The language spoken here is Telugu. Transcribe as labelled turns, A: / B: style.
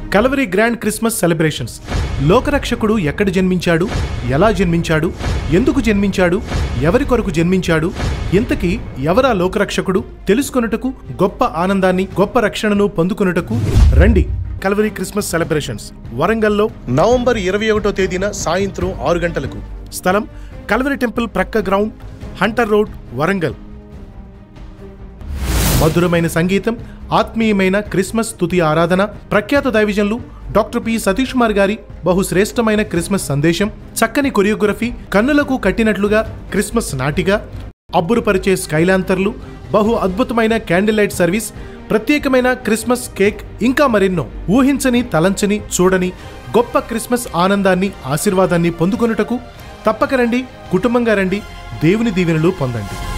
A: కలవరి గ్రాండ్ క్రిస్మస్ సెలబ్రేషన్స్ లోకరక్షకుడు ఎక్కడ జన్మించాడు ఎలా జన్మించాడు ఎందుకు జన్మించాడు ఎవరి కొరకు జన్మించాడు ఇంతకీ ఎవరా లోకరక్షకుడు తెలుసుకొనుటకు గొప్ప ఆనందాన్ని గొప్ప రక్షణను పొందుకొనుటకు రండి కలవరి క్రిస్మస్ సెలబ్రేషన్స్ వరంగల్లో నవంబర్ ఇరవై ఒకటో తేదీన సాయంత్రం ఆరు గంటలకు స్థలం కలవరి టెంపుల్ ప్రక్క గ్రౌండ్ హంటర్ రోడ్ వరంగల్ మధురమైన సంగీతం ఆత్మీయమైన క్రిస్మస్ స్తుతి ఆరాధన ప్రఖ్యాత దైవజనులు డాక్టర్ పి సతీష్ కుమార్ గారి బహుశ్రేష్టమైన క్రిస్మస్ సందేశం చక్కని కొరియోగ్రఫీ కన్నులకు కట్టినట్లుగా క్రిస్మస్ నాటిగా అబ్బురుపరిచే స్కైలాంతర్లు బహు అద్భుతమైన క్యాండిల్ లైట్ సర్వీస్ ప్రత్యేకమైన క్రిస్మస్ కేక్ ఇంకా మరెన్నో ఊహించని తలంచని చూడని గొప్ప క్రిస్మస్ ఆనందాన్ని ఆశీర్వాదాన్ని పొందుకొనుటకు తప్పక రండి కుటుంబంగా రండి దేవుని దీవెనలు పొందండి